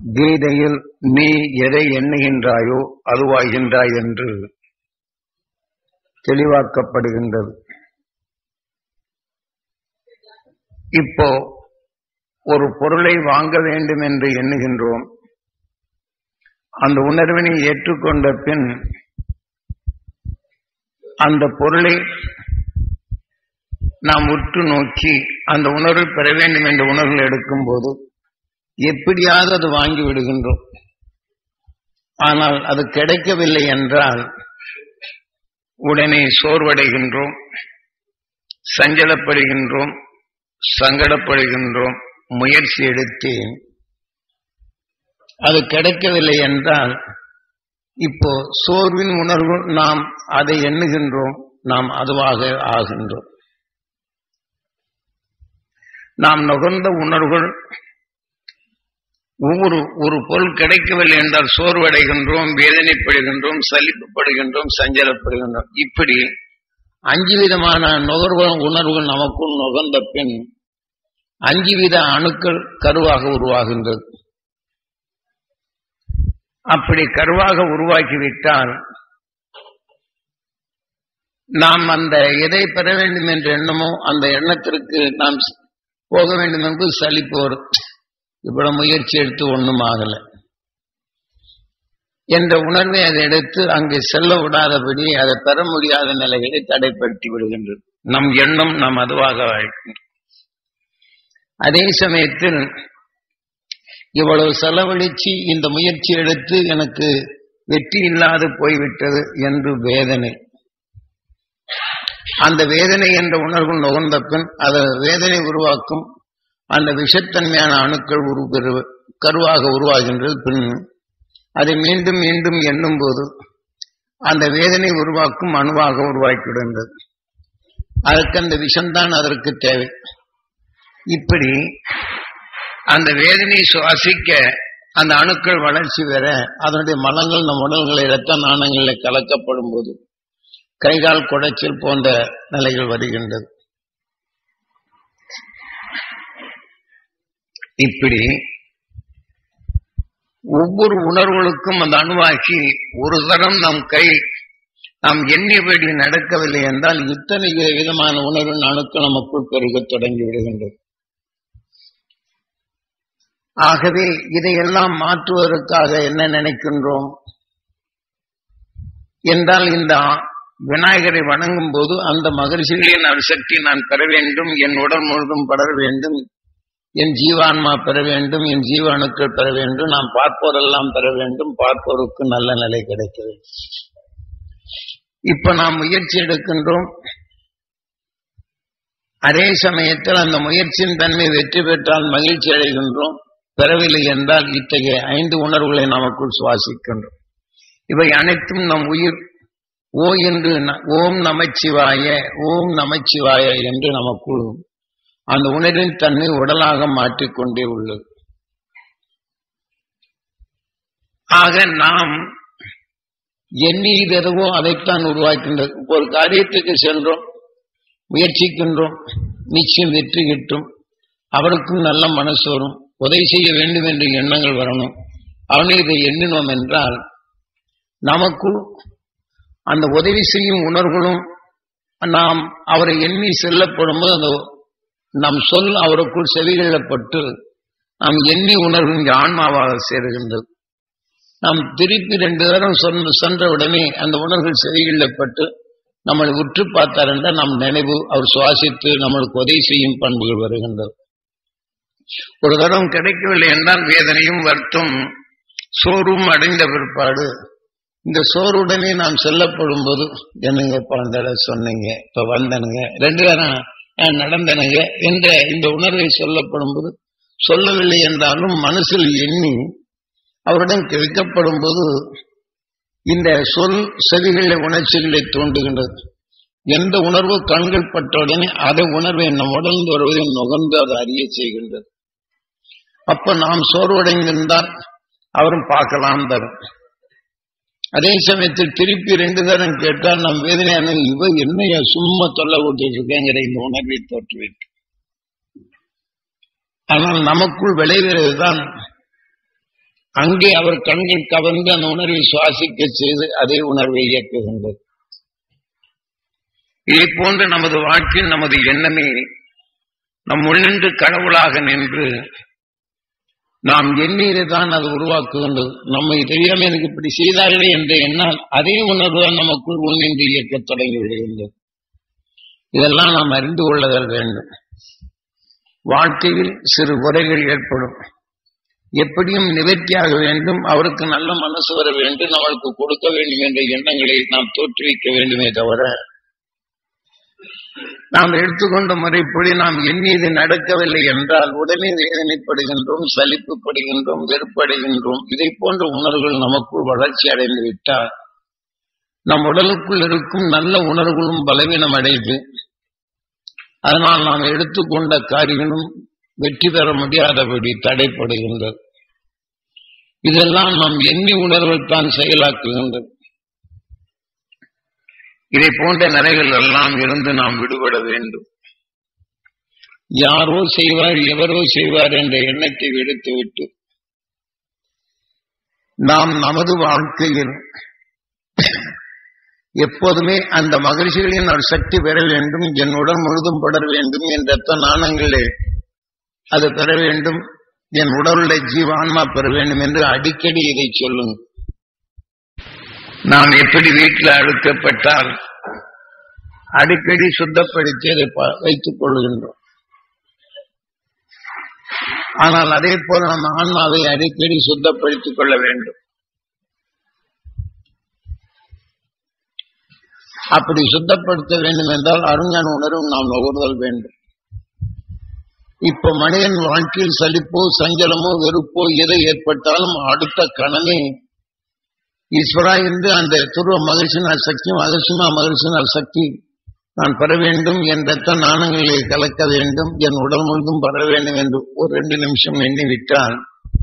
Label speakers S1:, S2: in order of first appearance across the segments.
S1: கீதையில் நீ எதை எண்ணுகின்றாயோ அதுவாகின்றாய் என்று தெளிவாக்கப்படுகின்றது இப்போ ஒரு பொருளை வாங்க வேண்டும் என்று எண்ணுகின்றோம் அந்த உணர்வினை ஏற்றுக்கொண்ட பின் அந்த பொருளை நாம் உற்று நோக்கி அந்த உணர்வை பெற வேண்டும் என்ற உணர்வுகள் எடுக்கும் போது எப்படியாவது அது வாங்கி விடுகின்றோம் ஆனால் அது கிடைக்கவில்லை என்றால் உடனே சோர்வடைகின்றோம் சஞ்சலப்படுகின்றோம் சங்கடப்படுகின்றோம் முயற்சி எடுத்து அது கிடைக்கவில்லை என்றால் இப்போ சோர்வின் உணர்வு நாம் அதை எண்ணுகின்றோம் நாம் அதுவாக ஆகின்றோம் நாம் நுகர்ந்த உணர்வுகள் ஒவ்வொரு ஒரு பொருள் கிடைக்கவில்லை என்றால் சோர்வடைகின்றோம் வேதனைப்படுகின்றோம் சலிப்புப்படுகின்றோம் சஞ்சலப்படுகின்றோம் இப்படி அஞ்சு விதமான நுகர்வு உணர்வுகள் நமக்குள் நுகர்ந்த பின் அஞ்சு வித அணுக்கள் கருவாக உருவாகின்றது அப்படி கருவாக உருவாக்கிவிட்டால் நாம் அந்த எதை பெற வேண்டும் என்ற எண்ணமோ அந்த எண்ணத்திற்கு நாம் போக வேண்டும் என்று சலிப்பு வரும் இவ்வளவு முயற்சி எடுத்து ஒன்றும் ஆகல என்ற உணர்வை அதை எடுத்து அங்கு செல்ல விடாதபடி அதை பெற முடியாத நிலைகளை தடைப்படுத்தி விடுகின்றது நம் எண்ணம் நாம் அதுவாக அழைக்கின்றோம் அதே சமயத்தில் இவ்வளவு செலவழிச்சு இந்த முயற்சி எடுத்து எனக்கு வெற்றி இல்லாது போய்விட்டது என்று வேதனை அந்த வேதனை என்ற உணர்வு நுகர்ந்த பின் அதை வேதனை உருவாக்கும் அந்த விஷத்தன்மையான அணுக்கள் உருவ கருவாக உருவாகின்றது பின் அதை மீண்டும் மீண்டும் எண்ணும் போது அந்த வேதனை உருவாக்கும் அணுவாக உருவாக்கிவிடுகின்றது அதற்கு அந்த விஷம்தான் அதற்கு தேவை இப்படி அந்த வேதனையை சுவாசிக்க அந்த அணுக்கள் வளர்ச்சி பெற அதனுடைய மலங்கள் நம் உடல்களை இரத்த நாணங்களில் கலக்கப்படும் போது கைகால் குடைச்சல் போன்ற நிலைகள் வருகின்றது இப்படி ஒவ்வொரு உணர்வுகளுக்கும் அந்த அணுவாக்கி ஒரு தரம் நம் கை நாம் எண்ணியபடி நடக்கவில்லை என்றால் இத்தனை விதமான உணர்வு அணுக்கள் நமக்குள் பெருக தொடங்கி விடுகின்றது ஆகவே இதையெல்லாம் மாற்றுவதற்காக என்ன நினைக்கின்றோம் என்றால் இந்த விநாயகரை வணங்கும் போது அந்த மகிழ்ச்சிகளின் சக்தி நான் பெற வேண்டும் என் உடல் முழுதும் படர வேண்டும் என் ஜீவான்மா பெற வேண்டும் என் ஜீவாணுக்கள் பெற வேண்டும் நாம் பார்ப்போரெல்லாம் பெற வேண்டும் பார்ப்போருக்கு நல்ல நிலை கிடைக்க வேண்டும் இப்ப நாம் முயற்சி எடுக்கின்றோம் அதே சமயத்தில் அந்த முயற்சியின் தன்மை வெற்றி பெற்றால் மகிழ்ச்சி அடைகின்றோம் பெறவில்லை என்றால் இத்தகைய ஐந்து உணர்வுகளை நமக்குள் சுவாசிக்கின்றோம் இவை அனைத்தும் நம் உயிர் ஓ என்று ஓம் நமச்சிவாய ஓம் நமச்சிவாய என்று நமக்குள் அந்த உணர்வின் தன்மை உடலாக மாற்றிக்கொண்டே உள்ளது ஆக நாம் எண்ணியது எதுவோ அதைத்தான் உருவாக்கின்றது ஒரு காரியத்துக்கு சென்றோம் முயற்சிக்கின்றோம் நிச்சயம் வெற்றி கிட்டும் அவருக்கும் நல்ல மனசு வரும் உதவி செய்ய வேண்டும் என்று எண்ணங்கள் வரணும் அவனை இதை எண்ணினோம் என்றால் நமக்குள் அந்த உதவி செய்யும் உணர்வுகளும் நாம் அவரை எண்ணி செல்லப்படும் போது அந்த நம் சொல் அவருக்குள் செவிகொள்ளப்பட்டு நாம் எண்ணி உணர்வு இங்கே ஆன்மாவாக சேருகின்றது நாம் திருப்பி ரெண்டு தரம் சொன்ன சென்ற உடனே அந்த உணர்வுகள் செவிகொள்ளப்பட்டு நம்மளை உற்று பார்த்தார் என்றால் நம் நினைவு அவர் சுவாசித்து நம்மளுக்கு உதவி செய்யும் பண்புகள் வருகின்றது ஒரு தரம் கிடைக்கவில்லை என்றால் வேதனையும் வருத்தம் சோர்வும் அடைந்த பிற்பாடு இந்த சோறுடனே நாம் செல்லப்படும் போது என்னங்க குழந்தை சொன்னீங்க இப்ப வந்தனுங்க ரெண்டு நேரம் நடந்தனுங்க என்ற இந்த உணர்வை சொல்லப்படும் போது சொல்லவில்லை என்றாலும் மனசில் எண்ணி அவரிடம் கேட்கப்படும் போது இந்த சொல் செவிகளை உணர்ச்சிகளை தூண்டுகின்றது எந்த உணர்வு கண்கள் பட்டவுடனே அதை உணர்வை நம் உடல் வருவதை நுகர்ந்து அதை அறிய செய்கின்றது அப்ப நாம் சோர்வடைந்திருந்தால் அவரும் பார்க்கலாம் தரும் அதே சமயத்தில் திருப்பி ரெண்டு தரம் கேட்டால் நம் வேதனையான இவ என்னைய சும்மா தொல்லை விட்டுட்டு இருக்கேங்கிற இந்த உணர்வை தோற்றுவிட்டு ஆனால் நமக்குள் விளைகிறதுதான் அங்கே அவர் கண்கள் கவர்ந்து அந்த உணர்வை சுவாசிக்க செய்து அதே உணர்வை இயக்குகின்றது இதை போன்று நமது வாழ்க்கையில் நமது எண்ணமே நம் உள்ளின்று கடவுளாக நின்று நாம் எண்ணீரை தான் அது உருவாக்குகின்றது நம்மை தெரியாமல் எனக்கு இப்படி செய்தார்களே என்ற எண்ணால் அதே உணர்வு தான் நமக்குள் உள்நின்று இயக்கத் தொடங்கி விடுகின்றது இதெல்லாம் நாம் அறிந்து கொள்ளுதல் வேண்டும் வாழ்க்கையில் சிறு குறைகள் ஏற்படும் எப்படியும் நிவர்த்தியாக வேண்டும் அவருக்கு நல்ல மனசு வர வேண்டும் அவருக்கு கொடுக்க வேண்டும் என்ற எண்ணங்களை நாம் தோற்றுவிக்க வேண்டுமே தவிர நாம் எடுத்துக்கொண்ட முறைப்படி நாம் எண்ணியது நடக்கவில்லை என்றால் உடனே வேதனைப்படுகின்றோம் சலிப்புப்படுகின்றோம் வெறுப்படைகின்றோம் இதை போன்ற உணர்வுகள் நமக்குள் வளர்ச்சி அடைந்து விட்டால் நம் உடலுக்குள் இருக்கும் நல்ல உணர்வுகளும் பலவீனம் அடைந்து அதனால் நாம் எடுத்துக்கொண்ட காரியங்களும் வெற்றி பெற முடியாதபடி தடைப்படுகின்றது இதெல்லாம் நாம் எண்ணி உணர்வுகள் தான் செயலாக்குகின்றது இதை போன்ற நிலைகள் எல்லாம் இருந்து நாம் விடுபட வேண்டும் யாரோ செய்வார் எவரோ செய்வார் என்ற எண்ணத்தை விடுத்துவிட்டு நாம் நமது வாழ்க்கையில் எப்போதுமே அந்த மகிழ்ச்சிகளின் ஒரு சக்தி பெற வேண்டும் என் உடல் முழுதும் படர வேண்டும் என் ரத்த நாணங்களே அது பெற வேண்டும் என் உடலுடைய ஜீவான்மா பெற வேண்டும் என்று அடிக்கடி இதை சொல்லுங்க நாம் எப்படி வீட்டில் அழுக்கப்பட்டால் அடிக்கடி சுத்தப்படுத்தி அதை வைத்துக் கொள்கின்றோம் ஆனால் அதே போல நம்ம ஆன்மாவை அடிக்கடி சுத்தப்படுத்திக் கொள்ள வேண்டும் அப்படி சுத்தப்படுத்த வேண்டும் என்றால் அருஞான உணர்வும் நாம் நுகர்தல் வேண்டும் இப்ப மனிதன் வாழ்க்கையில் சலிப்போ சஞ்சலமோ வெறுப்போ எது ஏற்பட்டாலும் அடுத்த கணமே ஈஸ்வரா என்று அந்த துருவ மகிழ்ச்சினால் சக்தி மகிழ்ச்சிமா மகிழ்ச்சினால் சக்தி நான் பெற வேண்டும் என் ரத்த நாணங்களை கலக்க வேண்டும் என் உடல் முழுதும் பெற வேண்டும் என்று ஒரு ரெண்டு நிமிஷம் எண்ணிவிட்டால்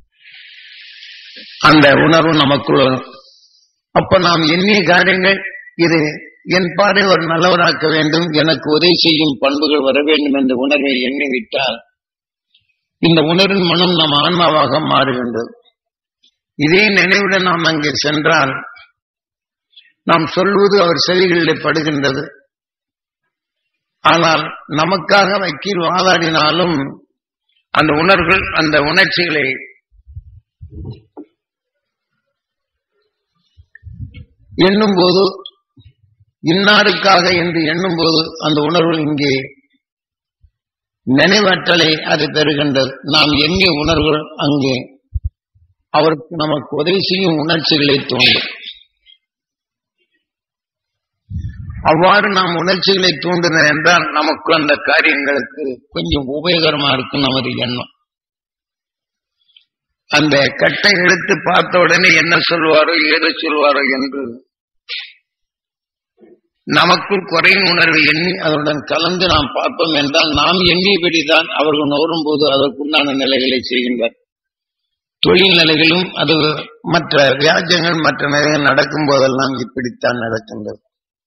S1: அந்த உணர்வு நமக்குள் வரும் அப்ப நாம் எண்ணிய காரியங்கள் இது என் பாதை ஒரு நல்லவராக்க வேண்டும் எனக்கு உதவி செய்யும் பண்புகள் வர வேண்டும் என்ற உணர்வை எண்ணிவிட்டால் இந்த உணர்வின் மனம் நம் ஆன்மாவாக மாறுகின்றது இதே நினைவுடன் நாம் அங்கே சென்றால் நாம் சொல்வது அவர் செவிகளில் படுகின்றது ஆனால் நமக்காக வக்கீல் வாதாடினாலும் அந்த உணர்வுகள் அந்த உணர்ச்சிகளை எண்ணும் போது இன்னாருக்காக என்று எண்ணும் போது அந்த உணர்வு இங்கே நினைவாற்றலை அது பெறுகின்றது நாம் எண்ணிய உணர்வுகள் அங்கே அவருக்கு நமக்கு உதவி செய்யும் உணர்ச்சிகளை தூண்டும் அவ்வாறு நாம் உணர்ச்சிகளை தூண்டின என்றால் நமக்கு அந்த காரியங்களுக்கு கொஞ்சம் உபயோகரமா இருக்கும் நமது எண்ணம் அந்த கட்டை எடுத்து பார்த்த உடனே என்ன சொல்வாரோ ஏதோ சொல்வாரோ என்று நமக்குள் குறையும் உணர்வை எண்ணி அதனுடன் கலந்து நாம் பார்ப்போம் என்றால் நாம் எண்ணியபடிதான் அவர்கள் நோரும் போது அதற்குண்டான நிலைகளை செய்கின்றார் தொழில் நிலைகளும் அது மற்ற வியாஜங்கள் மற்ற நிலைகள் நடக்கும் போதெல்லாம் இப்படித்தான் நடக்கின்றது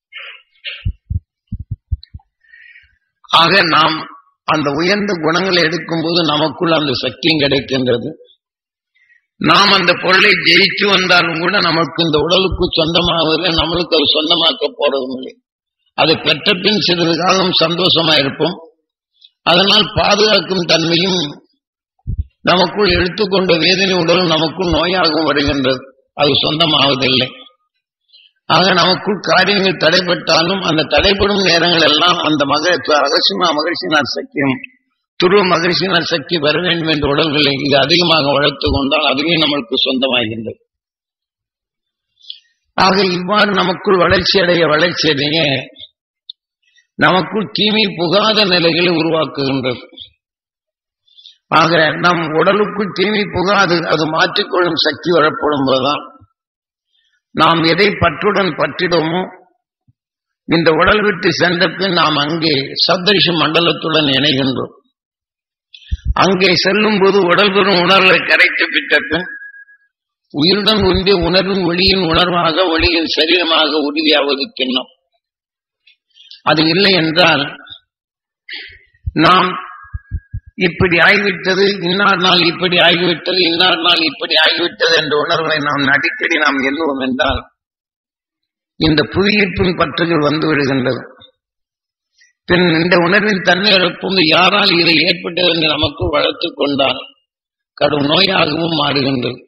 S1: ஆக நாம் அந்த உயர்ந்த குணங்களை எடுக்கும் போது நமக்குள் அந்த சக்தியும் கிடைக்கின்றது நாம் அந்த பொருளை ஜெயிச்சு வந்தாலும் கூட நமக்கு இந்த உடலுக்கு சொந்தமாகவில்லை நம்மளுக்கு அது சொந்தமாக்க போறதும் இல்லை அதை பெற்ற பின் சிறிது காலம் சந்தோஷமா இருப்போம் அதனால் பாதுகாக்கும் தன்மையும் நமக்குள் எடுத்துக்கொண்ட வேதனை உடல் நமக்குள் நோயாகவும் வருகின்றது அது சொந்தமாவதில்லை ஆக நமக்குள் காரியங்கள் தடைப்பட்டாலும் அந்த தடைப்படும் நேரங்கள் எல்லாம் அந்த மக ரகசியமா மகிழ்ச்சியினார் சக்தியும் துருவ மகிழ்ச்சியினார் சக்தி பெற வேண்டும் என்ற உடல்களை இது அதிகமாக வளர்த்து கொண்டால் அதுவே நம்மளுக்கு சொந்தமாகின்றது ஆக இவ்வாறு நமக்குள் வளர்ச்சி அடைய வளர்ச்சி அடைய நமக்குள் தீமை புகாத நிலைகளை உருவாக்குகின்றது ஆக நம் உடலுக்குள் தீமை புகாது அது மாற்றிக்கொள்ளும் சக்தி வரப்படும் போதுதான் நாம் எதை பற்றுடன் பற்றிடோமோ இந்த உடல் விட்டு சென்ற பின் நாம் அங்கே சப்தரிஷ மண்டலத்துடன் இணைகின்றோம் அங்கே செல்லும் போது உடல் பெறும் உணர்வை கரைத்து விட்ட பின் உயிருடன் ஒன்றிய உணர்வின் ஒளியின் உணர்வாக ஒளியின் சரீரமாக உறுதியாவது தின்னும் அது இல்லை என்றால் நாம் இப்படி ஆகிவிட்டது இன்னார் நாள் இப்படி ஆகிவிட்டது இன்னார் நாள் இப்படி ஆகிவிட்டது என்ற உணர்வை நாம் அடிக்கடி நாம் எண்ணுவோம் என்றால் இந்த புவியீர்ப்பின் பற்றுகள் வந்து விடுகின்றது பின் இந்த உணர்வின் தன்மை எழுப்பும் யாரால் இது ஏற்பட்டது என்று நமக்கு வளர்த்துக் கொண்டால் கடும் நோயாகவும் மாறுகின்றது